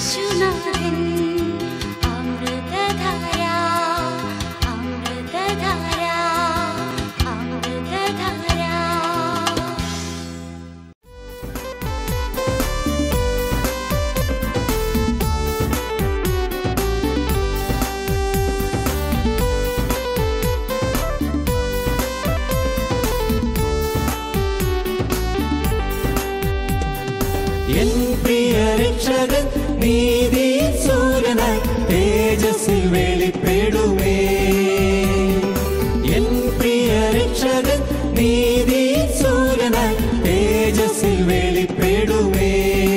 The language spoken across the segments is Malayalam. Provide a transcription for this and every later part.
യേശുനാഥൻ അമൃതധാര അമൃതധാര അമൃതധാര എൻ പ്രിയ രക്ഷകൻ നീതി സൂര്യനായി തേജസ്സിൽ വെളിപ്പെടുമേ എൻ പ്രിയ രക്ഷകൻ നീതി സൂര്യനായി തേജസ്സിൽ വെളിപ്പെടുമേ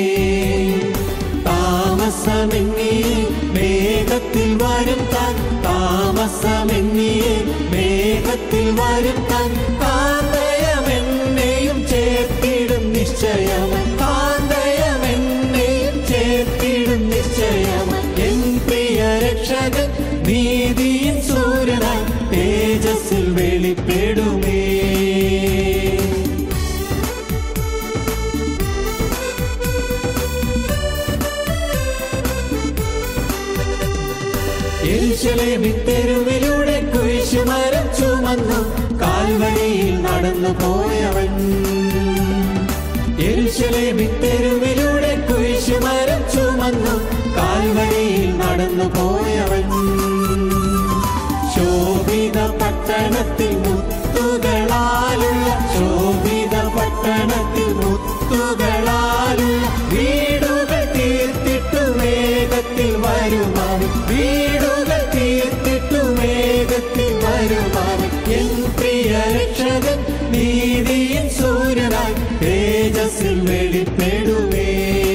താമസമെന്നിയെ മേഘത്തിൽ വരും താൻ താമസമെന്നിയെ മേഘത്തിൽ വരും താൻ കാന്തയമെന്നെയും ചേർത്തിടും നിശ്ചയം കാന്തയമെന്നെയും ചേർത്തിടും നിശ്ചയം എൻ പ്രിയ രക്ഷകൻ നീതിயின் സൂര്യനായി തേജസ്സിൽ വെളിപ്പെടുമേ യെരൂശലേമിൻ തെരുവിലൂടെ കുരിശുമരം ചുമന്നു കാൽവഴിയിൽ നടന്നു പോയവൻ യെരൂശലേമിൻ തെരുവിലൂടെ കുരിശുമരം ചുമന്നു കാൽവഴിയിൽ നടന്നു പോയവൻ ശോഭിത പട്ടണത്തിൽ മുത്തുകളാലുള്ള ശോഭിത പട്ടണത്തിൽ മുത്തുകളാലുള്ള വീടുകൾ തീർത്തിട്ടു വേഗത്തിൽ വരുമാവും വീടുകൾ തീർത്തിട്ടു വേഗത്തിൽ വരുമാവും എൻ പ്രിയ രക്ഷകൻ നീതിயின் സൂര്യനായി തേജസ്സിൽ വെളിപ്പെടുവേ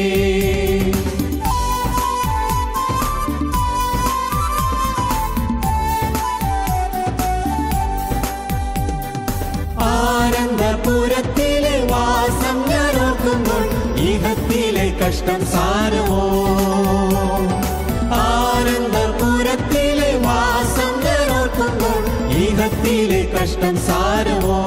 ആനന്ദപുരത്തിലെ വാസം ഞാൻ ഓർക്കുമ്പോൾ ഇഹത്തിലെ കഷ്ടം സാരമോ ആനന്ദപുരത്തിലെ വാസം ഞാൻ ഓർക്കുമ്പോൾ ഇഹത്തിലെ കഷ്ടം സാരമോ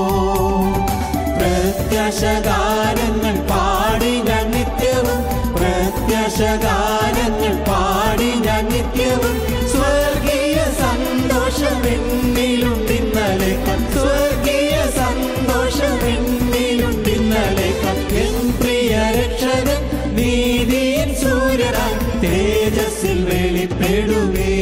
പ്രത്യാശഗാനങ്ങൾ പാടി ഞാൻ നിത്യവും പ്രത്യാശഗാനങ്ങൾ പാടി ഞാൻ നിത്യവും സ്വർഗീയ സന്തോഷം എന്നിലുണ്ടിന്നലെ സ്വർഗീയ സന്തോഷം എന്നിലുണ്ടിന്നലെ എൻ പ്രിയ രക്ഷകൻ നീതിயின் സൂര്യനായി തേജസ്സിൽ വെളിപ്പെടുവേ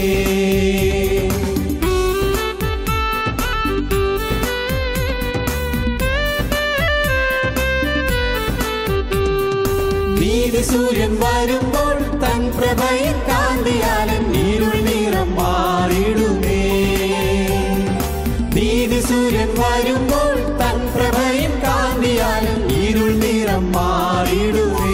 നീതി സൂര്യൻ വരുമ്പോൾ തൻ പ്രഭയിൽ കാന്തിയാലും ഇരുൾ നിറം മാറിടുമേ നീതി സൂര്യൻ വരുമ്പോൾ തൻ പ്രഭയിൽ കാന്തിയാലും ഇരുൾ നിറം മാറിടുമേ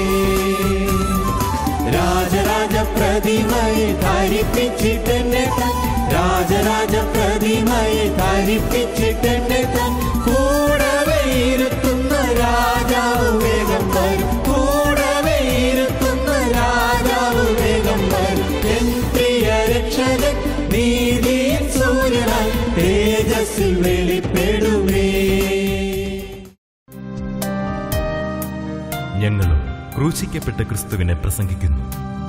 രാജരാജ പ്രതിമയെ ധരിപ്പിച്ചിട്ടെന്നെ തൻ രാജരാജ പ്രതിമയെ ധരിപ്പിച്ചിട്ടെന്നെ തൻ കൂടവേ ഇരുത്തുന്ന രാജാവ് വേഗം വരും കൂടവേ ഇരുത്തുന്ന രാജാവ് വേഗം വരും എൻ പ്രിയ രക്ഷകൻ നീതിயின் സൂര്യനായി തേജസ്സിൽ വെളിപ്പെടുമേ ഞങ്ങളും ക്രൂശിക്കപ്പെട്ട ക്രിസ്തുവിനെ പ്രസംഗിക്കുന്നു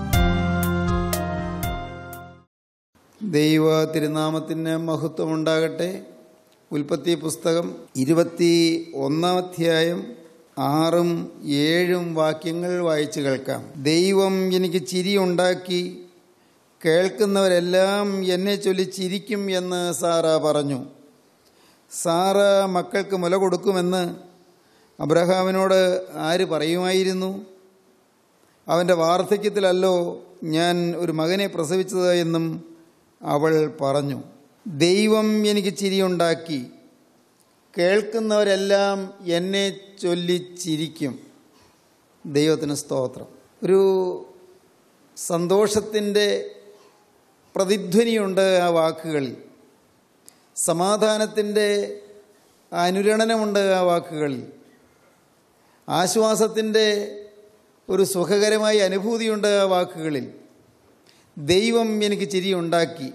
ദൈവ തിരുനാമത്തിന് മഹത്വമുണ്ടാകട്ടെ ഉൽപ്പത്തി പുസ്തകം ഇരുപത്തി ഒന്നാം അധ്യായം ആറും ഏഴും വാക്യങ്ങൾ വായിച്ചു കേൾക്കാം ദൈവം എനിക്ക് ചിരിയുണ്ടാക്കി കേൾക്കുന്നവരെല്ലാം എന്നെ ചൊല്ലി ചിരിക്കും എന്ന് സാറ പറഞ്ഞു സാറ മക്കൾക്ക് മുല കൊടുക്കുമെന്ന് അബ്രഹാമിനോട് ആര് പറയുമായിരുന്നു അവൻ്റെ വാർദ്ധക്യത്തിലല്ലോ ഞാൻ ഒരു മകനെ പ്രസവിച്ചത് എന്നും അവൾ പറഞ്ഞു ദൈവം എനിക്ക് ചിരിയുണ്ടാക്കി കേൾക്കുന്നവരെല്ലാം എന്നെ ചൊല്ലി ചിരിക്കും ദൈവത്തിന് സ്തോത്രം ഒരു സന്തോഷത്തിൻ്റെ പ്രതിധ്വനിയുണ്ട് ആ വാക്കുകളിൽ സമാധാനത്തിൻ്റെ അനുരണനമുണ്ട് ആ വാക്കുകളിൽ ആശ്വാസത്തിൻ്റെ ഒരു സുഖകരമായ അനുഭൂതിയുണ്ട് ആ വാക്കുകളിൽ ദൈവം എനിക്ക് ചിരിയുണ്ടാക്കി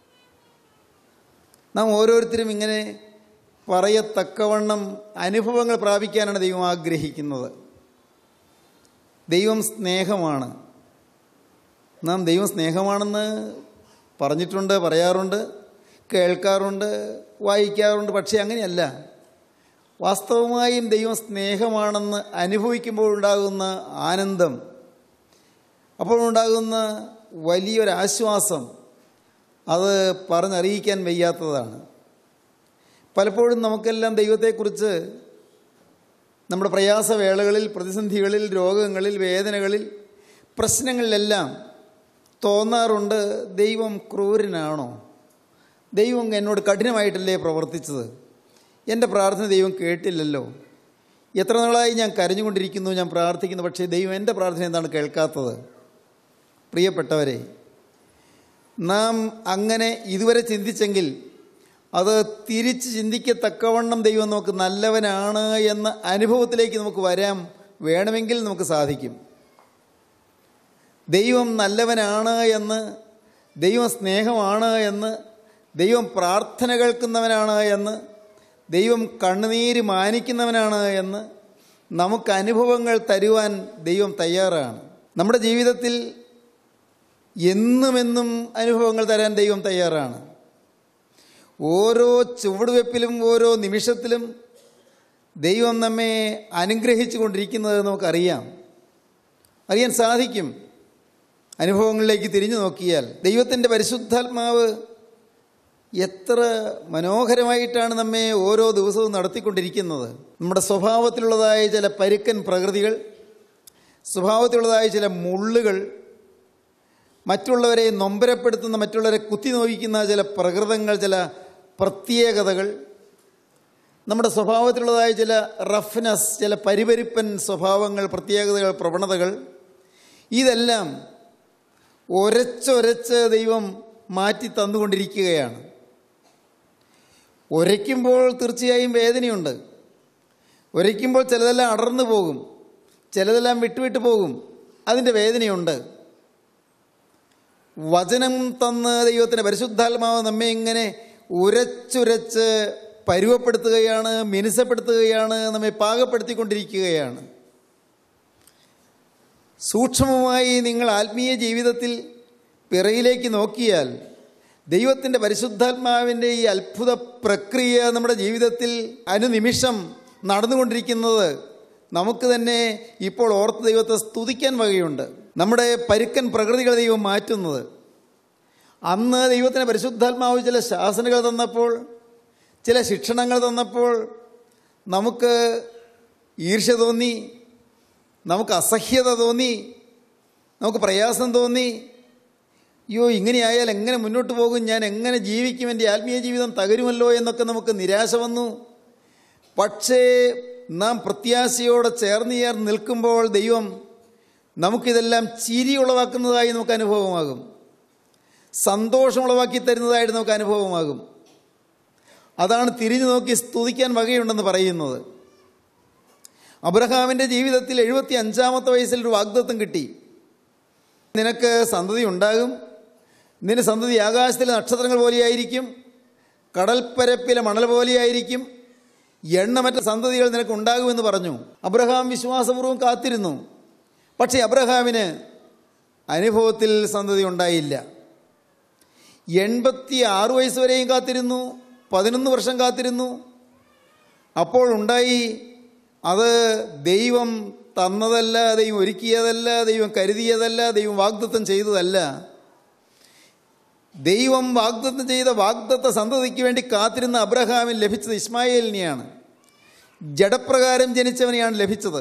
നാം ഓരോരുത്തരും ഇങ്ങനെ പറയത്തക്കവണ്ണം അനുഭവങ്ങൾ പ്രാപിക്കാനാണ് ദൈവം ആഗ്രഹിക്കുന്നത് ദൈവം സ്നേഹമാണ് നാം ദൈവം സ്നേഹമാണെന്ന് പറഞ്ഞിട്ടുണ്ട് പറയാറുണ്ട് കേൾക്കാറുണ്ട് വായിക്കാറുണ്ട് പക്ഷേ അങ്ങനെയല്ല വാസ്തവമായും ദൈവം സ്നേഹമാണെന്ന് അനുഭവിക്കുമ്പോഴുണ്ടാകുന്ന ആനന്ദം അപ്പോഴുണ്ടാകുന്ന വലിയൊരാശ്വാസം അത് പറഞ്ഞറിയിക്കാൻ വയ്യാത്തതാണ് പലപ്പോഴും നമുക്കെല്ലാം ദൈവത്തെക്കുറിച്ച് നമ്മുടെ പ്രയാസവേളകളിൽ പ്രതിസന്ധികളിൽ രോഗങ്ങളിൽ വേദനകളിൽ പ്രശ്നങ്ങളിലെല്ലാം തോന്നാറുണ്ട് ദൈവം ക്രൂരനാണോ ദൈവം എന്നോട് കഠിനമായിട്ടല്ലേ പ്രവർത്തിച്ചത് എൻ്റെ പ്രാർത്ഥന ദൈവം കേട്ടില്ലല്ലോ എത്ര നാളായി ഞാൻ കരഞ്ഞുകൊണ്ടിരിക്കുന്നു ഞാൻ പ്രാർത്ഥിക്കുന്നു പക്ഷേ ദൈവം എൻ്റെ പ്രാർത്ഥന എന്താണ് കേൾക്കാത്തത് പ്രിയപ്പെട്ടവരെ നാം അങ്ങനെ ഇതുവരെ ചിന്തിച്ചെങ്കിൽ അത് തിരിച്ച് ചിന്തിക്കത്തക്കവണ്ണം ദൈവം നമുക്ക് നല്ലവനാണ് എന്ന അനുഭവത്തിലേക്ക് നമുക്ക് വരാം വേണമെങ്കിൽ നമുക്ക് സാധിക്കും ദൈവം നല്ലവനാണ് എന്ന് ദൈവം സ്നേഹമാണ് എന്ന് ദൈവം പ്രാർത്ഥന കേൾക്കുന്നവനാണ് എന്ന് ദൈവം കണ്ണുനീര് മാനിക്കുന്നവനാണ് എന്ന് നമുക്ക് അനുഭവങ്ങൾ തരുവാൻ ദൈവം തയ്യാറാണ് നമ്മുടെ ജീവിതത്തിൽ എന്നുമെന്നും അനുഭവങ്ങൾ തരാൻ ദൈവം തയ്യാറാണ് ഓരോ ചുവടുവെപ്പിലും ഓരോ നിമിഷത്തിലും ദൈവം നമ്മെ അനുഗ്രഹിച്ചു കൊണ്ടിരിക്കുന്നത് നമുക്കറിയാം അറിയാൻ സാധിക്കും അനുഭവങ്ങളിലേക്ക് തിരിഞ്ഞു നോക്കിയാൽ ദൈവത്തിൻ്റെ പരിശുദ്ധാത്മാവ് എത്ര മനോഹരമായിട്ടാണ് നമ്മെ ഓരോ ദിവസവും നടത്തിക്കൊണ്ടിരിക്കുന്നത് നമ്മുടെ സ്വഭാവത്തിലുള്ളതായ ചില പരുക്കൻ പ്രകൃതികൾ സ്വഭാവത്തിലുള്ളതായ ചില മുള്ളുകൾ മറ്റുള്ളവരെ നൊമ്പരപ്പെടുത്തുന്ന മറ്റുള്ളവരെ കുത്തി നോവിക്കുന്ന ചില പ്രകൃതങ്ങൾ ചില പ്രത്യേകതകൾ നമ്മുടെ സ്വഭാവത്തിലുള്ളതായ ചില റഫ്നെസ് ചില പരിപരിപ്പൻ സ്വഭാവങ്ങൾ പ്രത്യേകതകൾ പ്രവണതകൾ ഇതെല്ലാം ഒരച്ചൊരച്ച് ദൈവം മാറ്റി തന്നുകൊണ്ടിരിക്കുകയാണ് ഒരയ്ക്കുമ്പോൾ തീർച്ചയായും വേദനയുണ്ട് ഒരയ്ക്കുമ്പോൾ ചിലതെല്ലാം അടർന്നു പോകും ചിലതെല്ലാം വിട്ടുവിട്ട് പോകും അതിൻ്റെ വേദനയുണ്ട് വചനം തന്ന് ദൈവത്തിൻ്റെ പരിശുദ്ധാത്മാവ് നമ്മെ ഇങ്ങനെ ഉരച്ചുരച്ച് പരുവപ്പെടുത്തുകയാണ് മിനുസപ്പെടുത്തുകയാണ് നമ്മെ പാകപ്പെടുത്തിക്കൊണ്ടിരിക്കുകയാണ് സൂക്ഷ്മമായി നിങ്ങൾ ആത്മീയ ജീവിതത്തിൽ പിറയിലേക്ക് നോക്കിയാൽ ദൈവത്തിൻ്റെ പരിശുദ്ധാത്മാവിൻ്റെ ഈ അത്ഭുത പ്രക്രിയ നമ്മുടെ ജീവിതത്തിൽ അനുനിമിഷം നടന്നുകൊണ്ടിരിക്കുന്നത് നമുക്ക് തന്നെ ഇപ്പോൾ ഓർത്ത് ദൈവത്തെ സ്തുതിക്കാൻ വകയുണ്ട് നമ്മുടെ പരുക്കൻ പ്രകൃതികളെ ദൈവം മാറ്റുന്നത് അന്ന് ദൈവത്തിന് പരിശുദ്ധാത്മാവ് ചില ശാസനകൾ തന്നപ്പോൾ ചില ശിക്ഷണങ്ങൾ തന്നപ്പോൾ നമുക്ക് ഈർഷ്യ തോന്നി നമുക്ക് അസഹ്യത തോന്നി നമുക്ക് പ്രയാസം തോന്നി അയ്യോ ഇങ്ങനെയായാൽ എങ്ങനെ മുന്നോട്ട് പോകും ഞാൻ എങ്ങനെ ജീവിക്കും എൻ്റെ ആത്മീയ ജീവിതം തകരുമല്ലോ എന്നൊക്കെ നമുക്ക് നിരാശ വന്നു പക്ഷേ നാം പ്രത്യാശയോടെ ചേർന്ന് ചേർന്ന് നിൽക്കുമ്പോൾ ദൈവം നമുക്കിതെല്ലാം ചിരി ഉളവാക്കുന്നതായി നമുക്ക് അനുഭവമാകും സന്തോഷം ഉളവാക്കി തരുന്നതായിട്ട് നമുക്ക് അനുഭവമാകും അതാണ് തിരിഞ്ഞു നോക്കി സ്തുതിക്കാൻ വകയുണ്ടെന്ന് പറയുന്നത് അബ്രഹാമിൻ്റെ ജീവിതത്തിൽ എഴുപത്തി അഞ്ചാമത്തെ വയസ്സിൽ ഒരു വാഗ്ദത്വം കിട്ടി നിനക്ക് സന്തതി ഉണ്ടാകും നിന്റെ സന്തതി ആകാശത്തിലെ നക്ഷത്രങ്ങൾ പോലെയായിരിക്കും കടൽപ്പരപ്പിലെ മണൽ പോലെയായിരിക്കും എണ്ണമറ്റ സന്തതികൾ നിനക്ക് ഉണ്ടാകുമെന്ന് പറഞ്ഞു അബ്രഹാം വിശ്വാസപൂർവ്വം കാത്തിരുന്നു പക്ഷേ അബ്രഹാമിന് അനുഭവത്തിൽ സന്തതി ഉണ്ടായില്ല എൺപത്തി ആറ് വയസ്സ് വരെയും കാത്തിരുന്നു പതിനൊന്ന് വർഷം കാത്തിരുന്നു അപ്പോൾ ഉണ്ടായി അത് ദൈവം തന്നതല്ല ദൈവം ഒരുക്കിയതല്ല ദൈവം കരുതിയതല്ല ദൈവം വാഗ്ദത്തം ചെയ്തതല്ല ദൈവം വാഗ്ദത്തം ചെയ്ത വാഗ്ദത്ത സന്തതിക്ക് വേണ്ടി കാത്തിരുന്ന അബ്രഹാമിൽ ലഭിച്ചത് ഇസ്മായേലിനെയാണ് ജഡപ്രകാരം ജനിച്ചവനെയാണ് ലഭിച്ചത്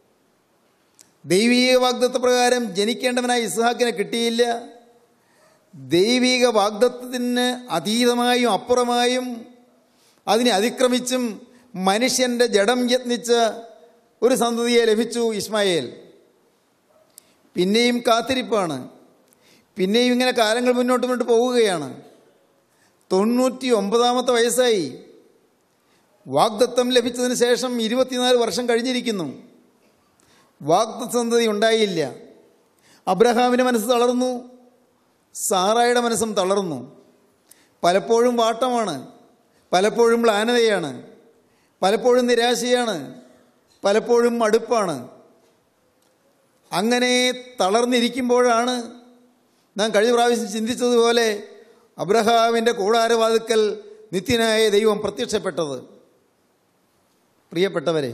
ദൈവീക വാഗ്ദത്ത പ്രകാരം ജനിക്കേണ്ടവനായ ഇസ്ഹാക്കിനെ കിട്ടിയില്ല ദൈവിക വാഗ്ദത്വത്തിന് അതീതമായും അപ്പുറമായും അതിനെ അതിക്രമിച്ചും മനുഷ്യൻ്റെ ജഡം യത്നിച്ച ഒരു സന്തതിയെ ലഭിച്ചു ഇസ്മായേൽ പിന്നെയും കാത്തിരിപ്പാണ് പിന്നെയും ഇങ്ങനെ കാലങ്ങൾ മുന്നോട്ട് മുന്നോട്ട് പോവുകയാണ് തൊണ്ണൂറ്റി ഒമ്പതാമത്തെ വയസ്സായി വാഗ്ദത്തം ലഭിച്ചതിന് ശേഷം ഇരുപത്തിനാല് വർഷം കഴിഞ്ഞിരിക്കുന്നു വാഗ്ദത്ത സന്തതി ഉണ്ടായില്ല അബ്രഹാമിൻ്റെ മനസ്സ് തളർന്നു സാറായുടെ മനസ്സും തളർന്നു പലപ്പോഴും വാട്ടമാണ് പലപ്പോഴും മ്ലാനതയാണ് പലപ്പോഴും നിരാശയാണ് പലപ്പോഴും മടുപ്പാണ് അങ്ങനെ തളർന്നിരിക്കുമ്പോഴാണ് നാം കഴിഞ്ഞ പ്രാവശ്യം ചിന്തിച്ചതുപോലെ അബ്രഹാമിൻ്റെ കൂടാരവാതുക്കൽ നിത്യനായ ദൈവം പ്രത്യക്ഷപ്പെട്ടത് പ്രിയപ്പെട്ടവരെ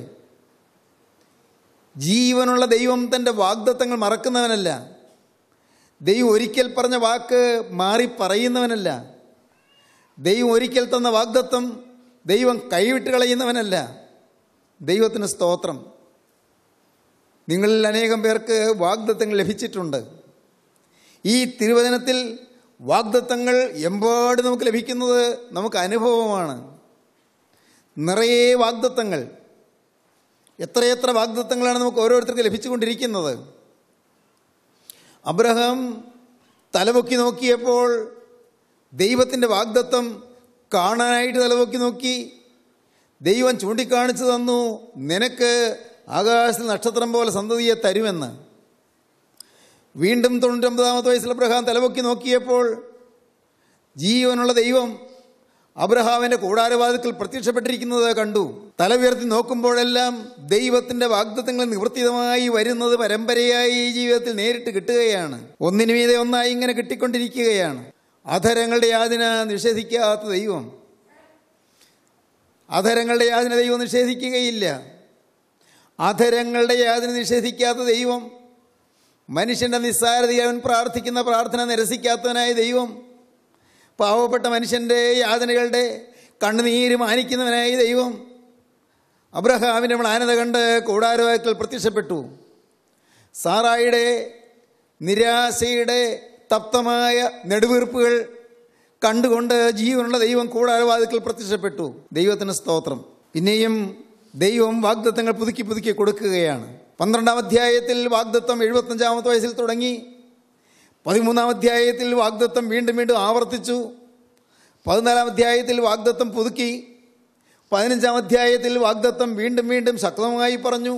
ജീവനുള്ള ദൈവം തൻ്റെ വാഗ്ദത്തങ്ങൾ മറക്കുന്നവനല്ല ദൈവം ഒരിക്കൽ പറഞ്ഞ വാക്ക് മാറി പറയുന്നവനല്ല ദൈവം ഒരിക്കൽ തന്ന വാഗ്ദത്തം ദൈവം കൈവിട്ട് കളയുന്നവനല്ല ദൈവത്തിന് സ്തോത്രം നിങ്ങളിൽ അനേകം പേർക്ക് വാഗ്ദത്തങ്ങൾ ലഭിച്ചിട്ടുണ്ട് ഈ തിരുവചനത്തിൽ വാഗ്ദത്തങ്ങൾ എമ്പാട് നമുക്ക് ലഭിക്കുന്നത് നമുക്ക് അനുഭവമാണ് നിറയെ വാഗ്ദത്തങ്ങൾ എത്രയെത്ര വാഗ്ദത്തങ്ങളാണ് നമുക്ക് ഓരോരുത്തർക്ക് ലഭിച്ചുകൊണ്ടിരിക്കുന്നത് അബ്രഹാം തലപൊക്കി നോക്കിയപ്പോൾ ദൈവത്തിൻ്റെ വാഗ്ദത്തം കാണാനായിട്ട് തലപൊക്കി നോക്കി ദൈവം ചൂണ്ടിക്കാണിച്ചു തന്നു നിനക്ക് ആകാശത്തിൽ നക്ഷത്രം പോലെ സന്തതിയെ തരുമെന്ന് വീണ്ടും തൊണ്ണൂറ്റൊമ്പതാമത്തെ വയസ്സിൽ അബ്രഹാം തലപൊക്കി നോക്കിയപ്പോൾ ജീവനുള്ള ദൈവം അബ്രഹാമിൻ്റെ കൂടാരവാതിക്കൽ പ്രത്യക്ഷപ്പെട്ടിരിക്കുന്നത് കണ്ടു തല ഉയർത്തി നോക്കുമ്പോഴെല്ലാം ദൈവത്തിൻ്റെ വാഗ്ദത്തങ്ങൾ നിവർത്തിതമായി വരുന്നത് പരമ്പരയായി ഈ ജീവിതത്തിൽ നേരിട്ട് കിട്ടുകയാണ് ഒന്നിനു മീതെ ഒന്നായി ഇങ്ങനെ കിട്ടിക്കൊണ്ടിരിക്കുകയാണ് അധരങ്ങളുടെ യാതന നിഷേധിക്കാത്ത ദൈവം അധരങ്ങളുടെ യാതന ദൈവം നിഷേധിക്കുകയില്ല അധരങ്ങളുടെ യാതന നിഷേധിക്കാത്ത ദൈവം മനുഷ്യൻ്റെ നിസ്സാരതയിൽ അവൻ പ്രാർത്ഥിക്കുന്ന പ്രാർത്ഥന നിരസിക്കാത്തവനായ ദൈവം പാവപ്പെട്ട മനുഷ്യൻ്റെ യാതനകളുടെ കണ്ണുനീര് മാനിക്കുന്നവനായ ദൈവം അബ്രഹാമിൻ്റെ മ്ലാനത കണ്ട് കൂടാരവാക്കൽ പ്രത്യക്ഷപ്പെട്ടു സാറായിയുടെ നിരാശയുടെ തപ്തമായ നെടുവീർപ്പുകൾ കണ്ടുകൊണ്ട് ജീവനുള്ള ദൈവം കൂടാരവാതിക്കൽ പ്രത്യക്ഷപ്പെട്ടു ദൈവത്തിന് സ്തോത്രം പിന്നെയും ദൈവം വാഗ്ദത്തങ്ങൾ പുതുക്കി പുതുക്കി കൊടുക്കുകയാണ് പന്ത്രണ്ടാം അധ്യായത്തിൽ വാഗ്ദത്തം എഴുപത്തഞ്ചാമത്തെ വയസ്സിൽ തുടങ്ങി പതിമൂന്നാം അധ്യായത്തിൽ വാഗ്ദത്തം വീണ്ടും വീണ്ടും ആവർത്തിച്ചു പതിനാലാം അധ്യായത്തിൽ വാഗ്ദത്തം പുതുക്കി പതിനഞ്ചാം അധ്യായത്തിൽ വാഗ്ദത്തം വീണ്ടും വീണ്ടും ശക്തമായി പറഞ്ഞു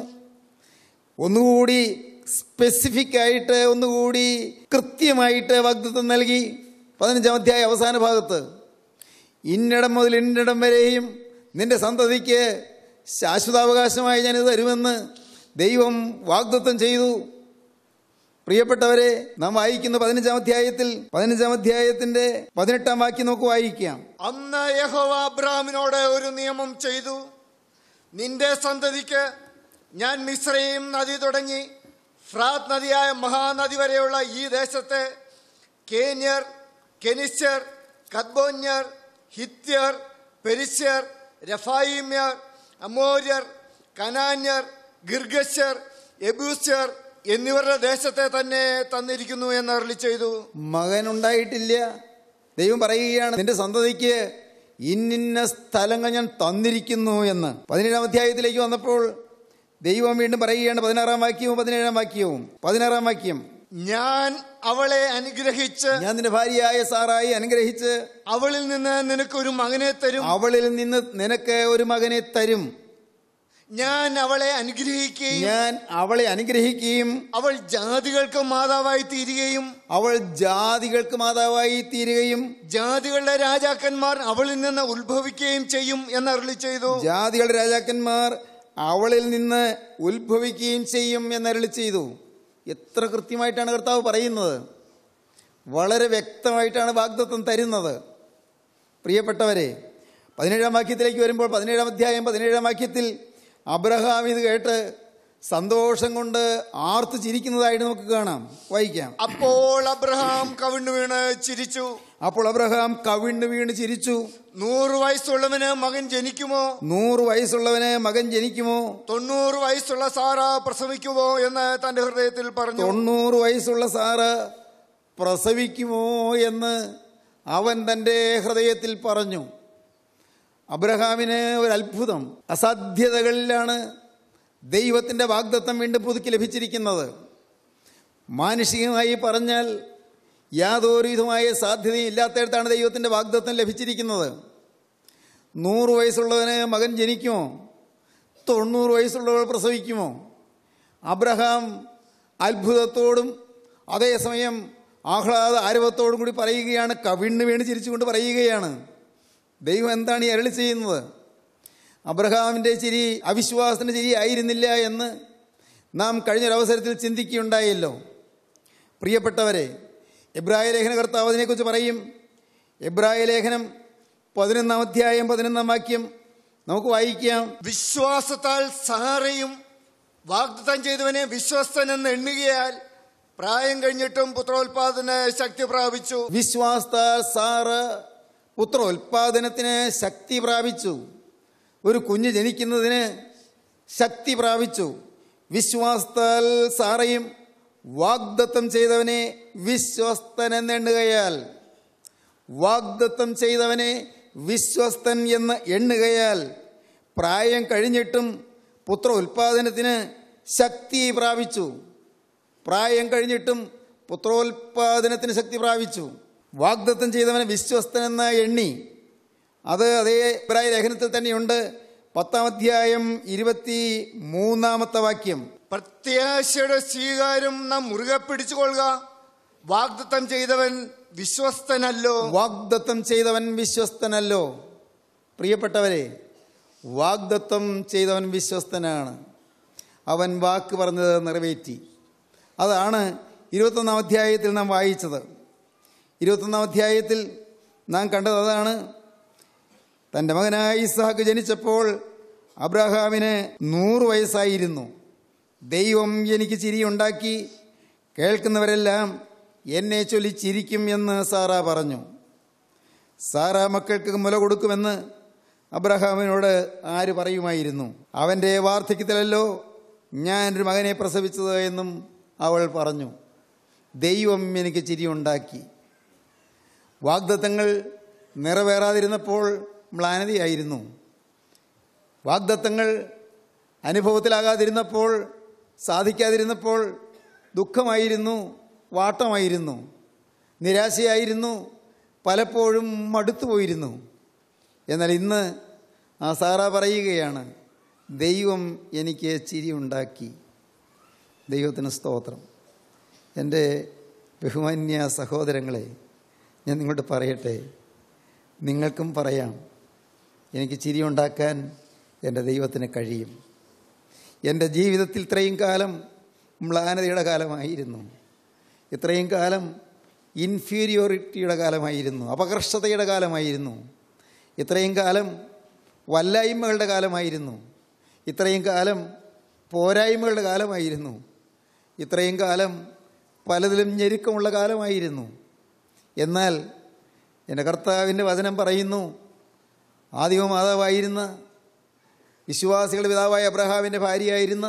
ഒന്നുകൂടി സ്പെസിഫിക് ആയിട്ട് ഒന്നുകൂടി കൃത്യമായിട്ട് വാഗ്ദത്തം നൽകി പതിനഞ്ചാം അധ്യായ അവസാന ഭാഗത്ത് ഇന്നിടം മുതൽ ഇന്നിടം വരെയും നിന്റെ സന്തതിക്ക് ശാശ്വതാവകാശമായി ഞാനിത് തരുമെന്ന് ദൈവം വാഗ്ദത്തം ചെയ്തു പ്രിയപ്പെട്ടവരെ നാം വായിക്കുന്ന പതിനഞ്ചാം അധ്യായത്തിൽ പതിനഞ്ചാം അധ്യായത്തിന്റെ പതിനെട്ടാം വാക്യം നോക്ക് വായിക്കാം അന്ന് യഹോവ അബ്രാമിനോട് ഒരു നിയമം ചെയ്തു നിന്റെ സന്തതിക്ക് ഞാൻ മിശ്രയും നദി തുടങ്ങി ഫ്രാത്ത് നദിയായ മഹാനദി വരെയുള്ള ഈ ദേശത്തെ കേന്യർ കെനിസ്യർ കദ്ബോന്യർ ഹിത്യർ പെരിസ്യർ രഫായിമ്യർ അമോര്യർ കനാന്യർ ഗിർഗശ്യർ എബൂസ്യർ എന്നിവരുടെ ദേശത്തെ തന്നെ തന്നിരിക്കുന്നു എന്ന് അരളി ചെയ്തു മകനുണ്ടായിട്ടില്ല ദൈവം പറയുകയാണ് നിന്റെ സന്തതിക്ക് ഇന്നിന്ന സ്ഥലങ്ങൾ ഞാൻ തന്നിരിക്കുന്നു എന്ന് പതിനേഴാം അധ്യായത്തിലേക്ക് വന്നപ്പോൾ ദൈവം വീണ്ടും പറയുകയാണ് പതിനാറാം വാക്യവും പതിനേഴാം വാക്യവും പതിനാറാം വാക്യം ഞാൻ അവളെ അനുഗ്രഹിച്ച് ഞാൻ നിന്റെ ഭാര്യയായ സാറായി അനുഗ്രഹിച്ച് അവളിൽ നിന്ന് നിനക്കൊരു മകനെ തരും അവളിൽ നിന്ന് നിനക്ക് ഒരു മകനെ തരും ഞാൻ അവളെ അനുഗ്രഹിക്കുകയും ഞാൻ അവളെ അനുഗ്രഹിക്കുകയും അവൾ ജാതികൾക്ക് മാതാവായി തീരുകയും അവൾ ജാതികൾക്ക് മാതാവായി തീരുകയും ജാതികളുടെ രാജാക്കന്മാർ അവളിൽ നിന്ന് ഉത്ഭവിക്കുകയും ചെയ്യും എന്ന് അരുളി ചെയ്തു ജാതികളുടെ രാജാക്കന്മാർ അവളിൽ നിന്ന് ഉത്ഭവിക്കുകയും ചെയ്യും എന്നരളി ചെയ്തു എത്ര കൃത്യമായിട്ടാണ് കർത്താവ് പറയുന്നത് വളരെ വ്യക്തമായിട്ടാണ് വാഗ്ദത്വം തരുന്നത് പ്രിയപ്പെട്ടവരെ പതിനേഴാം വാക്യത്തിലേക്ക് വരുമ്പോൾ പതിനേഴാം അധ്യായം പതിനേഴാം വാക്യത്തിൽ അബ്രഹാം ഇത് കേട്ട് സന്തോഷം കൊണ്ട് ആർത്തു ചിരിക്കുന്നതായിട്ട് നമുക്ക് കാണാം വായിക്കാം അപ്പോൾ അബ്രഹാം കവിണ്ണു വീണ് ചിരിച്ചു അപ്പോൾ അബ്രഹാം കവിണ്ണ് വീണ് ചിരിച്ചു നൂറ് വയസ്സുള്ളവന് മകൻ ജനിക്കുമോ നൂറ് വയസ്സുള്ളവന് മകൻ ജനിക്കുമോ തൊണ്ണൂറ് വയസ്സുള്ള സാറ പ്രസവിക്കുമോ എന്ന് തന്റെ ഹൃദയത്തിൽ പറഞ്ഞു തൊണ്ണൂറ് വയസ്സുള്ള സാറ് പ്രസവിക്കുമോ എന്ന് അവൻ തൻ്റെ ഹൃദയത്തിൽ പറഞ്ഞു അബ്രഹാമിന് ഒരു അത്ഭുതം അസാധ്യതകളിലാണ് ദൈവത്തിൻ്റെ വാഗ്ദത്തം വീണ്ടും പുതുക്കി ലഭിച്ചിരിക്കുന്നത് മാനുഷികമായി പറഞ്ഞാൽ യാതൊരു വിധമായ സാധ്യതയും ഇല്ലാത്തയിടത്താണ് ദൈവത്തിൻ്റെ വാഗ്ദത്തം ലഭിച്ചിരിക്കുന്നത് നൂറ് വയസ്സുള്ളവന് മകൻ ജനിക്കുമോ തൊണ്ണൂറ് വയസ്സുള്ളവൾ പ്രസവിക്കുമോ അബ്രഹാം അത്ഭുതത്തോടും അതേസമയം ആഹ്ലാദ ആരവത്തോടും കൂടി പറയുകയാണ് കവിണ്ണ് വീണ് ചിരിച്ചുകൊണ്ട് പറയുകയാണ് ദൈവം എന്താണ് ഈ അരളി ചെയ്യുന്നത് അബ്രഹാമിൻ്റെ ചിരി അവിശ്വാസത്തിൻ്റെ ചിരി ആയിരുന്നില്ല എന്ന് നാം കഴിഞ്ഞൊരവസരത്തിൽ ചിന്തിക്കുകയുണ്ടായല്ലോ പ്രിയപ്പെട്ടവരെ എബ്രായ ലേഖന കർത്താവ് അതിനെക്കുറിച്ച് പറയും എബ്രായ ലേഖനം പതിനൊന്നാം അധ്യായം പതിനൊന്നാം വാക്യം നമുക്ക് വായിക്കാം വിശ്വാസത്താൽ സാറയും വാഗ്ദത്തം ചെയ്തവനെ വിശ്വസ്തനെന്ന് എണ്ണുകയാൽ പ്രായം കഴിഞ്ഞിട്ടും പുത്രോത്പാദന ശക്തി പ്രാപിച്ചു വിശ്വാസത്താൽ സാറ് പുത്രോത്പാദനത്തിന് ശക്തി പ്രാപിച്ചു ഒരു കുഞ്ഞ് ജനിക്കുന്നതിന് ശക്തി പ്രാപിച്ചു വിശ്വാസത്താൽ സാറയും വാഗ്ദത്തം ചെയ്തവനെ വിശ്വസ്തനെന്നെണ്ണുകയാൽ വാഗ്ദത്തം ചെയ്തവനെ വിശ്വസ്തൻ എന്ന് എണ്ണുകയാൽ പ്രായം കഴിഞ്ഞിട്ടും പുത്ര ഉൽപാദനത്തിന് ശക്തി പ്രാപിച്ചു പ്രായം കഴിഞ്ഞിട്ടും പുത്രോൽപാദനത്തിന് ശക്തി പ്രാപിച്ചു വാഗ്ദത്തം ചെയ്തവനെ വിശ്വസ്തനെന്ന എണ്ണി അത് അതേ പ്രായ ലേഖനത്തിൽ തന്നെയുണ്ട് പത്താം അധ്യായം ഇരുപത്തി മൂന്നാമത്തെ വാക്യം പ്രത്യാശയുടെ സ്വീകാരം നാം മുറുകെ പിടിച്ചുകൊള്ളുക വാഗ്ദത്തം ചെയ്തവൻ വിശ്വസ്തനല്ലോ വാഗ്ദത്തം ചെയ്തവൻ വിശ്വസ്തനല്ലോ പ്രിയപ്പെട്ടവരെ വാഗ്ദത്തം ചെയ്തവൻ വിശ്വസ്തനാണ് അവൻ വാക്ക് പറഞ്ഞത് നിറവേറ്റി അതാണ് ഇരുപത്തൊന്നാം അധ്യായത്തിൽ നാം വായിച്ചത് ഇരുപത്തൊന്നാം അധ്യായത്തിൽ നാം കണ്ടത് അതാണ് തൻ്റെ മകനായ ഇസ്ഹാക്ക് ജനിച്ചപ്പോൾ അബ്രഹാമിന് നൂറ് വയസ്സായിരുന്നു ദൈവം എനിക്ക് ചിരിയുണ്ടാക്കി കേൾക്കുന്നവരെല്ലാം എന്നെ ചൊല്ലി ചിരിക്കും എന്ന് സാറ പറഞ്ഞു സാറ മക്കൾക്ക് മുല കൊടുക്കുമെന്ന് അബ്രഹാമിനോട് ആര് പറയുമായിരുന്നു അവൻ്റെ വാർദ്ധക്യത്തിലല്ലോ ഞാൻ ഒരു മകനെ പ്രസവിച്ചത് എന്നും അവൾ പറഞ്ഞു ദൈവം എനിക്ക് ചിരിയുണ്ടാക്കി വാഗ്ദത്തങ്ങൾ നിറവേറാതിരുന്നപ്പോൾ മ്ലാനതയായിരുന്നു വാഗ്ദത്തങ്ങൾ അനുഭവത്തിലാകാതിരുന്നപ്പോൾ സാധിക്കാതിരുന്നപ്പോൾ ദുഃഖമായിരുന്നു വാട്ടമായിരുന്നു നിരാശയായിരുന്നു പലപ്പോഴും മടുത്തുപോയിരുന്നു എന്നാൽ ഇന്ന് ആ സാറ പറയുകയാണ് ദൈവം എനിക്ക് ചിരി ഉണ്ടാക്കി ദൈവത്തിന് സ്തോത്രം എൻ്റെ ബഹുമാന്യ സഹോദരങ്ങളെ ഞാൻ നിങ്ങളോട് പറയട്ടെ നിങ്ങൾക്കും പറയാം എനിക്ക് ചിരി ഉണ്ടാക്കാൻ എൻ്റെ ദൈവത്തിന് കഴിയും എൻ്റെ ജീവിതത്തിൽ ഇത്രയും കാലം മ്ലാനതയുടെ കാലമായിരുന്നു ഇത്രയും കാലം ഇൻഫീരിയോറിറ്റിയുടെ കാലമായിരുന്നു അപകർഷതയുടെ കാലമായിരുന്നു ഇത്രയും കാലം വല്ലായ്മകളുടെ കാലമായിരുന്നു ഇത്രയും കാലം പോരായ്മകളുടെ കാലമായിരുന്നു ഇത്രയും കാലം പലതിലും ഞെരുക്കമുള്ള കാലമായിരുന്നു എന്നാൽ എൻ്റെ കർത്താവിൻ്റെ വചനം പറയുന്നു ആദിമ മാതാവായിരുന്ന വിശ്വാസികളുടെ പിതാവായ അബ്രഹാമിൻ്റെ ഭാര്യയായിരുന്ന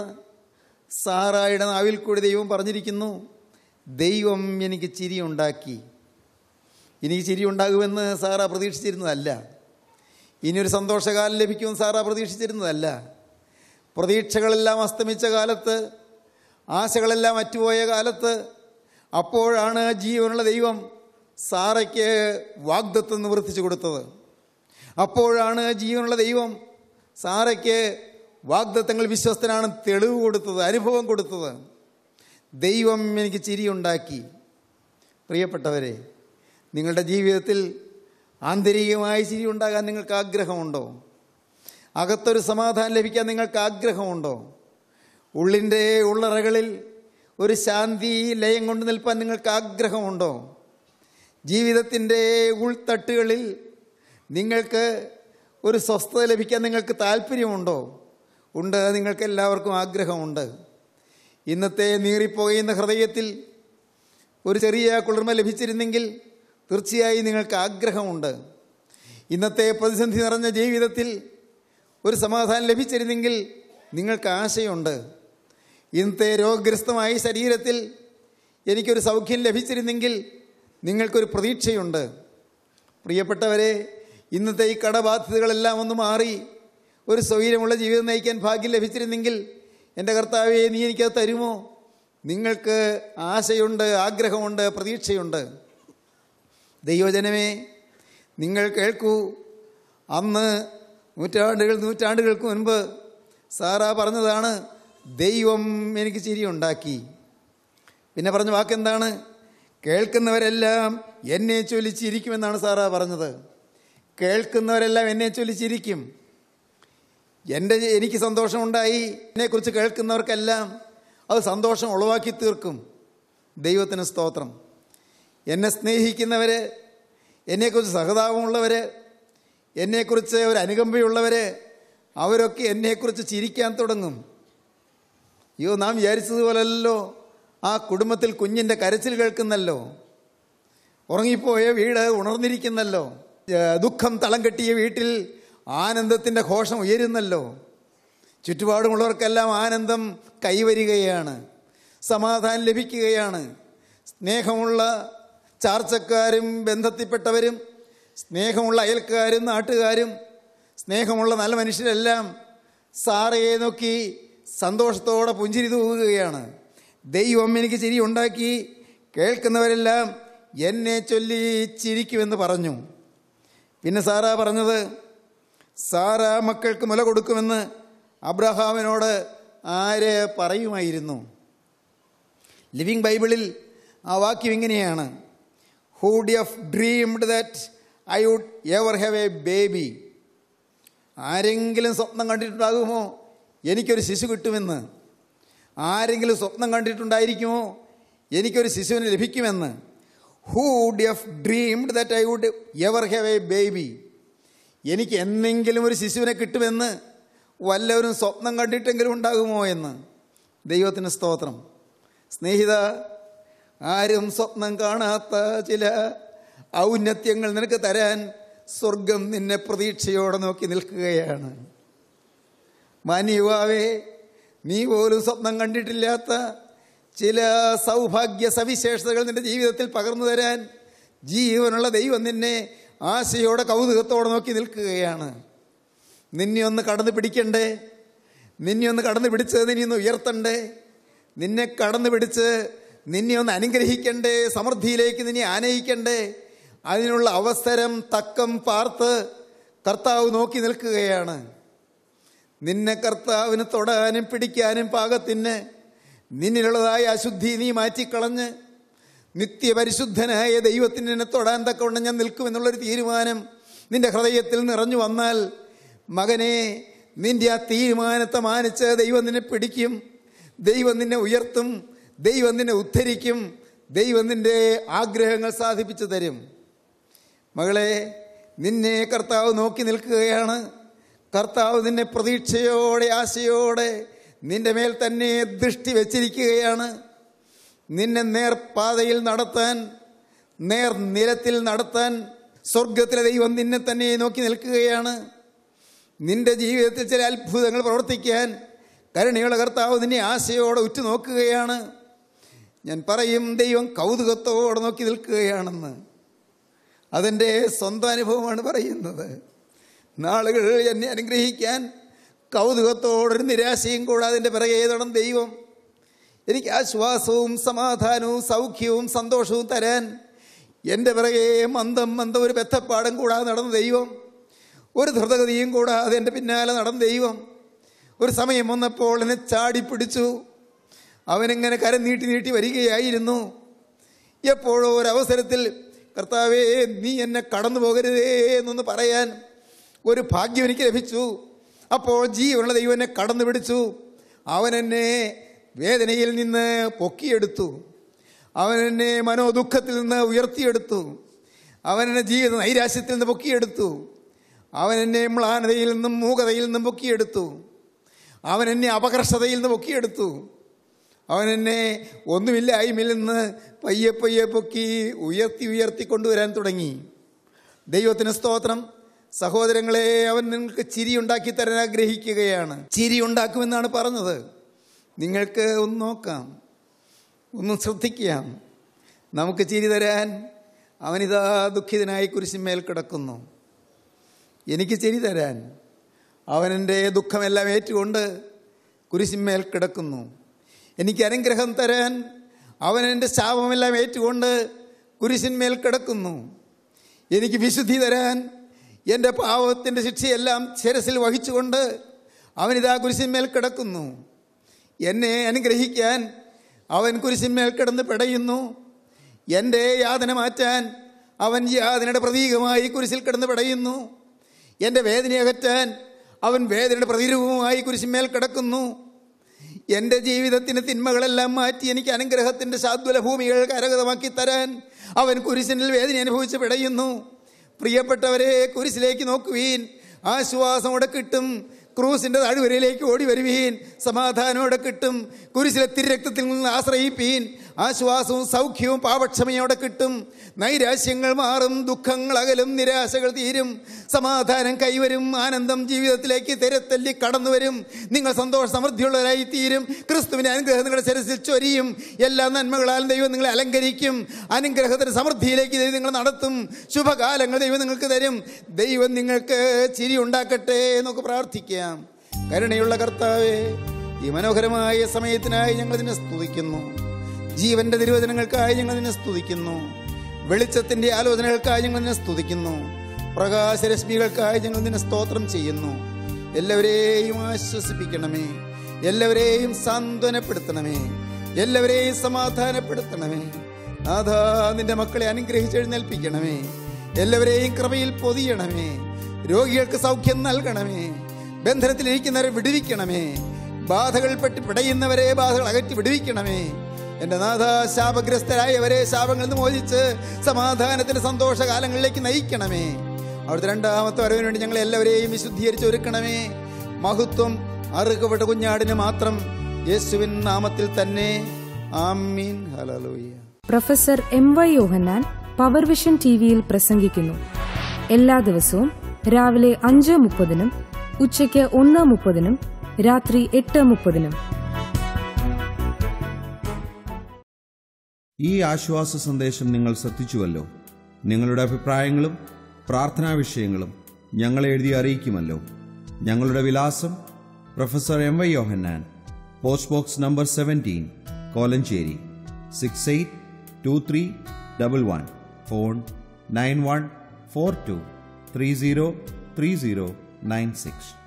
സാറായുടെ നാവിൽ കൂടി ദൈവം പറഞ്ഞിരിക്കുന്നു ദൈവം എനിക്ക് ചിരി ഉണ്ടാക്കി എനിക്ക് ചിരി ഉണ്ടാകുമെന്ന് സാറ പ്രതീക്ഷിച്ചിരുന്നതല്ല ഇനിയൊരു സന്തോഷകാലം ലഭിക്കുമെന്ന് സാറ പ്രതീക്ഷിച്ചിരുന്നതല്ല പ്രതീക്ഷകളെല്ലാം അസ്തമിച്ച കാലത്ത് ആശകളെല്ലാം അറ്റുപോയ കാലത്ത് അപ്പോഴാണ് ജീവനുള്ള ദൈവം സാറയ്ക്ക് വാഗ്ദത്വം നിവർത്തിച്ചു കൊടുത്തത് അപ്പോഴാണ് ജീവനുള്ള ദൈവം സാറയ്ക്ക് വാഗ്ദത്തങ്ങൾ വിശ്വസ്തനാണ് തെളിവ് കൊടുത്തത് അനുഭവം കൊടുത്തത് ദൈവം എനിക്ക് ചിരിയുണ്ടാക്കി പ്രിയപ്പെട്ടവരെ നിങ്ങളുടെ ജീവിതത്തിൽ ആന്തരികമായി ചിരി ഉണ്ടാകാൻ നിങ്ങൾക്ക് ആഗ്രഹമുണ്ടോ അകത്തൊരു സമാധാനം ലഭിക്കാൻ നിങ്ങൾക്ക് ആഗ്രഹമുണ്ടോ ഉള്ളിൻ്റെ ഉള്ളറകളിൽ ഒരു ശാന്തി ലയം കൊണ്ട് നിൽപ്പാൻ നിങ്ങൾക്ക് ആഗ്രഹമുണ്ടോ ജീവിതത്തിൻ്റെ ഉൾത്തട്ടുകളിൽ നിങ്ങൾക്ക് ഒരു സ്വസ്ഥത ലഭിക്കാൻ നിങ്ങൾക്ക് താല്പര്യമുണ്ടോ ഉണ്ട് നിങ്ങൾക്ക് എല്ലാവർക്കും ആഗ്രഹമുണ്ട് ഇന്നത്തെ നീറിപ്പോകുന്ന ഹൃദയത്തിൽ ഒരു ചെറിയ കുളിർമ ലഭിച്ചിരുന്നെങ്കിൽ തീർച്ചയായും നിങ്ങൾക്ക് ആഗ്രഹമുണ്ട് ഇന്നത്തെ പ്രതിസന്ധി നിറഞ്ഞ ജീവിതത്തിൽ ഒരു സമാധാനം ലഭിച്ചിരുന്നെങ്കിൽ നിങ്ങൾക്ക് ആശയുണ്ട് ഇന്നത്തെ രോഗഗ്രസ്തമായ ശരീരത്തിൽ എനിക്കൊരു സൗഖ്യം ലഭിച്ചിരുന്നെങ്കിൽ നിങ്ങൾക്കൊരു പ്രതീക്ഷയുണ്ട് പ്രിയപ്പെട്ടവരെ ഇന്നത്തെ ഈ കടബാധ്യതകളെല്ലാം ഒന്ന് മാറി ഒരു സ്വൈര്യമുള്ള ജീവിതം നയിക്കാൻ ഭാഗ്യം ലഭിച്ചിരുന്നെങ്കിൽ എൻ്റെ കർത്താവെ നീ എനിക്കത് തരുമോ നിങ്ങൾക്ക് ആശയുണ്ട് ആഗ്രഹമുണ്ട് പ്രതീക്ഷയുണ്ട് ദൈവജനമേ നിങ്ങൾ കേൾക്കൂ അന്ന് നൂറ്റാണ്ടുകൾ നൂറ്റാണ്ടുകൾക്ക് മുൻപ് സാറാ പറഞ്ഞതാണ് ദൈവം എനിക്ക് ചിരിയുണ്ടാക്കി പിന്നെ പറഞ്ഞ വാക്കെന്താണ് കേൾക്കുന്നവരെല്ലാം എന്നെ ചൊല്ലി ചിരിക്കുമെന്നാണ് സാറാ പറഞ്ഞത് കേൾക്കുന്നവരെല്ലാം എന്നെ ചൊല്ലി ചിരിക്കും എൻ്റെ എനിക്ക് സന്തോഷമുണ്ടായി എന്നെക്കുറിച്ച് കേൾക്കുന്നവർക്കെല്ലാം അത് സന്തോഷം ഉളവാക്കി തീർക്കും ദൈവത്തിന് സ്തോത്രം എന്നെ സ്നേഹിക്കുന്നവർ എന്നെക്കുറിച്ച് സഹതാപമുള്ളവർ എന്നെക്കുറിച്ച് ഒരു അനുകമ്പയുള്ളവർ അവരൊക്കെ എന്നെക്കുറിച്ച് ചിരിക്കാൻ തുടങ്ങും അയ്യോ നാം വിചാരിച്ചതുപോലല്ലോ ആ കുടുംബത്തിൽ കുഞ്ഞിൻ്റെ കരച്ചിൽ കേൾക്കുന്നല്ലോ ഉറങ്ങിപ്പോയ വീട് ഉണർന്നിരിക്കുന്നല്ലോ ഏ, ദുഃഖം തളം കെട്ടിയ വീട്ടിൽ ആനന്ദത്തിൻ്റെ ഘോഷം ഉയരുന്നല്ലോ ചുറ്റുപാടുമുള്ളവർക്കെല്ലാം ആനന്ദം കൈവരികയാണ് സമാധാനം ലഭിക്കുകയാണ് സ്നേഹമുള്ള ചാർച്ചക്കാരും ബന്ധത്തിൽപ്പെട്ടവരും സ്നേഹമുള്ള അയൽക്കാരും നാട്ടുകാരും സ്നേഹമുള്ള നല്ല മനുഷ്യരെല്ലാം സാറയെ നോക്കി സന്തോഷത്തോടെ പുഞ്ചിരി തൂകുകയാണ് ദൈവം എനിക്ക് ചിരി ഉണ്ടാക്കി കേൾക്കുന്നവരെല്ലാം എന്നെ ചൊല്ലി ചിരിക്കുമെന്ന് പറഞ്ഞു പിന്നെ സാറാ പറഞ്ഞത് സാറ മക്കൾക്ക് മുല കൊടുക്കുമെന്ന് അബ്രഹാമിനോട് ആര് പറയുമായിരുന്നു ലിവിങ് ബൈബിളിൽ ആ വാക്യം ഇങ്ങനെയാണ് who'd have dreamed that I would ever have a baby ആരെങ്കിലും സ്വപ്നം കണ്ടിട്ടുണ്ടാകുമോ എനിക്കൊരു ശിശു കിട്ടുമെന്ന് ആരെങ്കിലും സ്വപ്നം കണ്ടിട്ടുണ്ടായിരിക്കുമോ എനിക്കൊരു ശിശുവിന് ലഭിക്കുമെന്ന് who'd have dreamed that I would ever have a baby എനിക്ക് എന്നെങ്കിലും ഒരു ശിശുവിനെ കിട്ടുമെന്ന് വല്ലവരും സ്വപ്നം കണ്ടിട്ടെങ്കിലും ഉണ്ടാകുമോ എന്ന് ദൈവത്തിന് സ്തോത്രം സ്നേഹിത ആരും സ്വപ്നം കാണാത്ത ചില ഔന്നത്യങ്ങൾ നിനക്ക് തരാൻ സ്വർഗം നിന്നെ പ്രതീക്ഷയോടെ നോക്കി നിൽക്കുകയാണ് മാന്യയുവാവേ നീ പോലും സ്വപ്നം കണ്ടിട്ടില്ലാത്ത ചില സൗഭാഗ്യ സവിശേഷതകൾ നിന്റെ ജീവിതത്തിൽ പകർന്നു തരാൻ ജീവനുള്ള ദൈവം നിന്നെ ആശയോടെ കൗതുകത്തോടെ നോക്കി നിൽക്കുകയാണ് നിന്നെ ഒന്ന് കടന്നു പിടിക്കണ്ടേ നിന്നെ ഒന്ന് കടന്നു പിടിച്ച് നിന്നെ ഒന്ന് ഉയർത്തണ്ടേ നിന്നെ കടന്നു പിടിച്ച് നിന്നെ ഒന്ന് അനുഗ്രഹിക്കണ്ടേ സമൃദ്ധിയിലേക്ക് നിന്നെ ആനയിക്കണ്ടേ അതിനുള്ള അവസരം തക്കം പാർത്ത് കർത്താവ് നോക്കി നിൽക്കുകയാണ് നിന്നെ കർത്താവിന് തൊടാനും പിടിക്കാനും പാകത്തിന് നിന്നിലുള്ളതായ അശുദ്ധി നീ മാറ്റിക്കളഞ്ഞ് നിത്യപരിശുദ്ധനായ ദൈവത്തിന് നിന്നെ തൊടാൻ തക്കവണ്ണം ഞാൻ നിൽക്കുമെന്നുള്ളൊരു തീരുമാനം നിന്റെ ഹൃദയത്തിൽ നിറഞ്ഞു വന്നാൽ മകനെ നിന്റെ ആ തീരുമാനത്തെ മാനിച്ച് ദൈവം നിന്നെ പിടിക്കും ദൈവം നിന്നെ ഉയർത്തും ദൈവം നിന്നെ ഉദ്ധരിക്കും ദൈവം നിന്റെ ആഗ്രഹങ്ങൾ സാധിപ്പിച്ചു തരും മകളെ നിന്നെ കർത്താവ് നോക്കി നിൽക്കുകയാണ് കർത്താവ് നിന്നെ പ്രതീക്ഷയോടെ ആശയോടെ നിന്റെ മേൽ തന്നെ ദൃഷ്ടി വച്ചിരിക്കുകയാണ് നിന്നെ നേർപാതയിൽ നടത്താൻ നേർ നിരത്തിൽ നടത്താൻ സ്വർഗത്തിലെ ദൈവം നിന്നെ തന്നെ നോക്കി നിൽക്കുകയാണ് നിന്റെ ജീവിതത്തിൽ ചില അത്ഭുതങ്ങൾ പ്രവർത്തിക്കാൻ കരുണയുള്ള കർത്താവ് നിന്നെ ആശയോടെ ഉറ്റുനോക്കുകയാണ് ഞാൻ പറയും ദൈവം കൗതുകത്തോടെ നോക്കി നിൽക്കുകയാണെന്ന് അതെൻ്റെ സ്വന്തം അനുഭവമാണ് പറയുന്നത് നാളുകൾ എന്നെ അനുഗ്രഹിക്കാൻ കൗതുകത്തോടൊരു നിരാശയും കൂടാതെ എൻ്റെ പിറകെ ഏതണം ദൈവം എനിക്ക് ആശ്വാസവും സമാധാനവും സൗഖ്യവും സന്തോഷവും തരാൻ എൻ്റെ പിറകെ മന്ദം മന്ദം ഒരു ബന്ധപ്പാടും കൂടാതെ നടന്ന ദൈവം ഒരു ധൃതഗതിയും കൂടാതെ എൻ്റെ പിന്നാലെ നടന്ന ദൈവം ഒരു സമയം വന്നപ്പോൾ എന്നെ ചാടിപ്പിടിച്ചു അവനിങ്ങനെ കരം നീട്ടി നീട്ടി വരികയായിരുന്നു എപ്പോഴോ ഒരവസരത്തിൽ കർത്താവേ നീ എന്നെ കടന്നു പോകരുതേ എന്നൊന്ന് പറയാൻ ഒരു ഭാഗ്യം എനിക്ക് ലഭിച്ചു അപ്പോൾ ജീവനുള്ള ദൈവം എന്നെ കടന്നു പിടിച്ചു അവൻ എന്നെ വേദനയിൽ നിന്ന് പൊക്കിയെടുത്തു അവൻ എന്നെ മനോദുഃഖത്തിൽ നിന്ന് ഉയർത്തിയെടുത്തു അവൻ എന്നെ ജീവിത നൈരാശ്യത്തിൽ നിന്ന് പൊക്കിയെടുത്തു അവൻ എന്നെ മ്ലാനതയിൽ നിന്നും മൂകതയിൽ നിന്നും പൊക്കിയെടുത്തു അവൻ എന്നെ അപകർഷതയിൽ നിന്ന് പൊക്കിയെടുത്തു അവൻ എന്നെ ഒന്നുമില്ലായ്മയിൽ നിന്ന് പയ്യെ പയ്യെ പൊക്കി ഉയർത്തി ഉയർത്തി കൊണ്ടുവരാൻ തുടങ്ങി ദൈവത്തിന് സ്തോത്രം സഹോദരങ്ങളെ അവൻ നിങ്ങൾക്ക് ചിരി ഉണ്ടാക്കി തരാൻ ആഗ്രഹിക്കുകയാണ് ചിരി ഉണ്ടാക്കുമെന്നാണ് പറഞ്ഞത് നിങ്ങൾക്ക് ഒന്ന് നോക്കാം ഒന്ന് ശ്രദ്ധിക്കാം നമുക്ക് ചിരി തരാൻ അവനിതാ ദുഃഖിതനായി കുരിശിന്മേൽ കിടക്കുന്നു എനിക്ക് ചിരി തരാൻ അവനെൻ്റെ ദുഃഖമെല്ലാം ഏറ്റുകൊണ്ട് കുരിശിന്മേൽ കിടക്കുന്നു എനിക്ക് അനുഗ്രഹം തരാൻ അവൻ എൻ്റെ ശാപമെല്ലാം ഏറ്റുകൊണ്ട് കുരിശിന്മേൽ കിടക്കുന്നു എനിക്ക് വിശുദ്ധി തരാൻ എൻ്റെ പാവത്തിൻ്റെ ശിക്ഷയെല്ലാം ശിരസിൽ വഹിച്ചുകൊണ്ട് അവനിതാ കുരിശിന്മേൽ കിടക്കുന്നു എന്നെ അനുഗ്രഹിക്കാൻ അവൻ കുരിശിന്മേൽ കിടന്ന് പിടയുന്നു എൻ്റെ യാതന മാറ്റാൻ അവൻ യാതനയുടെ പ്രതീകമായി കുരിശിൽ കിടന്ന് പിടയുന്നു എൻ്റെ വേദന അകറ്റാൻ അവൻ വേദനയുടെ പ്രതിരൂപമായി കുരിശിന്മേൽ കിടക്കുന്നു എൻ്റെ ജീവിതത്തിന് തിന്മകളെല്ലാം മാറ്റി എനിക്ക് അനുഗ്രഹത്തിൻ്റെ ശാദ്വല ഭൂമികൾ കരഗതമാക്കി തരാൻ അവൻ കുരിശിനിൽ വേദന അനുഭവിച്ച് പിടയുന്നു പ്രിയപ്പെട്ടവരെ കുരിശിലേക്ക് നോക്കുവീൻ ആശ്വാസമോടെ കിട്ടും ക്രൂസിന്റെ താഴ്വരയിലേക്ക് ഓടി വരുവീൻ സമാധാനമോടെ കിട്ടും കുരിശിലെ തിരക്തത്തിൽ നിന്ന് ആശ്രയിപ്പീൻ ആശ്വാസവും സൗഖ്യവും പാപക്ഷമയോടെ കിട്ടും നൈരാശ്യങ്ങൾ മാറും ദുഃഖങ്ങൾ അകലും നിരാശകൾ തീരും സമാധാനം കൈവരും ആനന്ദം ജീവിതത്തിലേക്ക് തിരത്തല്ലി കടന്നു വരും നിങ്ങൾ സന്തോഷ സമൃദ്ധിയുള്ളവരായി തീരും ക്രിസ്തുവിന്റെ അനുഗ്രഹം നിങ്ങളുടെ ശിരസിൽ ചൊരിയും എല്ലാ നന്മകളാലും ദൈവം നിങ്ങളെ അലങ്കരിക്കും അനുഗ്രഹത്തിന്റെ സമൃദ്ധിയിലേക്ക് ദൈവം നിങ്ങൾ നടത്തും ശുഭകാലങ്ങൾ ദൈവം നിങ്ങൾക്ക് തരും ദൈവം നിങ്ങൾക്ക് ചിരി ഉണ്ടാക്കട്ടെ എന്നൊക്കെ പ്രാർത്ഥിക്കാം കരുണയുള്ള കർത്താവേ ഈ മനോഹരമായ സമയത്തിനായി ഞങ്ങൾ നിന്നെ സ്തുതിക്കുന്നു ജീവന്റെ തിരുവചനങ്ങൾക്കായി ഞങ്ങൾ നിന്നെ സ്തുതിക്കുന്നു വെളിച്ചത്തിന്റെ ആലോചനകൾക്കായി ഞങ്ങൾ നിന്നെ സ്തുതിക്കുന്നു പ്രകാശരശ്മികൾക്കായി ഞങ്ങൾ നിന്നെ സ്തോത്രം ചെയ്യുന്നു എല്ലാവരെയും ആശ്വസിപ്പിക്കണമേ എല്ലാവരെയും സാന്ത്വനപ്പെടുത്തണമേ എല്ലാവരെയും സമാധാനപ്പെടുത്തണമേ നാഥാ നിന്റെ മക്കളെ അനുഗ്രഹിച്ചെഴുന്നേൽപ്പിക്കണമേ എല്ലാവരെയും കൃപയിൽ പൊതിയണമേ രോഗികൾക്ക് സൗഖ്യം നൽകണമേ ബന്ധനത്തിലിരിക്കുന്നവരെ വിടുവിക്കണമേ ബാധകൾ പെട്ട് പിടയുന്നവരെ ബാധകൾ അകറ്റി വിടുവിക്കണമേ എന്റെ നാഥ ശാപഗ്രസ്തരായവരെ ശാപങ്ങളിൽ നിന്ന് മോചിച്ച് സമാധാനത്തിന്റെ സന്തോഷകാലങ്ങളിലേക്ക് നയിക്കണമേ അവിടുത്തെ രണ്ടാമത്തെ വരവിന് വേണ്ടി ഞങ്ങൾ എല്ലാവരെയും വിശുദ്ധീകരിച്ച് ഒരുക്കണമേ മഹത്വം അറുക്കപ്പെട്ട കുഞ്ഞാടിന് മാത്രം യേശുവിൻ നാമത്തിൽ തന്നെ ആമീൻ ഹലലൂയ professor M Y Yohannan power vision ടി വിയിൽ പ്രസംഗിക്കുന്നു എല്ലാ ദിവസവും രാവിലെ അഞ്ച് മുപ്പതിനും ഉച്ചയ്ക്ക് ഒന്ന് മുപ്പതിനും രാത്രി എട്ട് മുപ്പതിനും ഈ ആശ്വാസ സന്ദേശം നിങ്ങൾ ശ്രദ്ധിച്ചുവല്ലോ നിങ്ങളുടെ അഭിപ്രായങ്ങളും പ്രാർത്ഥനാ വിഷയങ്ങളും ഞങ്ങളെ എഴുതി അറിയിക്കുമല്ലോ ഞങ്ങളുടെ വിലാസം professor M Y Yohannan post box number seventeen Kolenchery six eight two three double one phone nine one four two three zero three zero nine six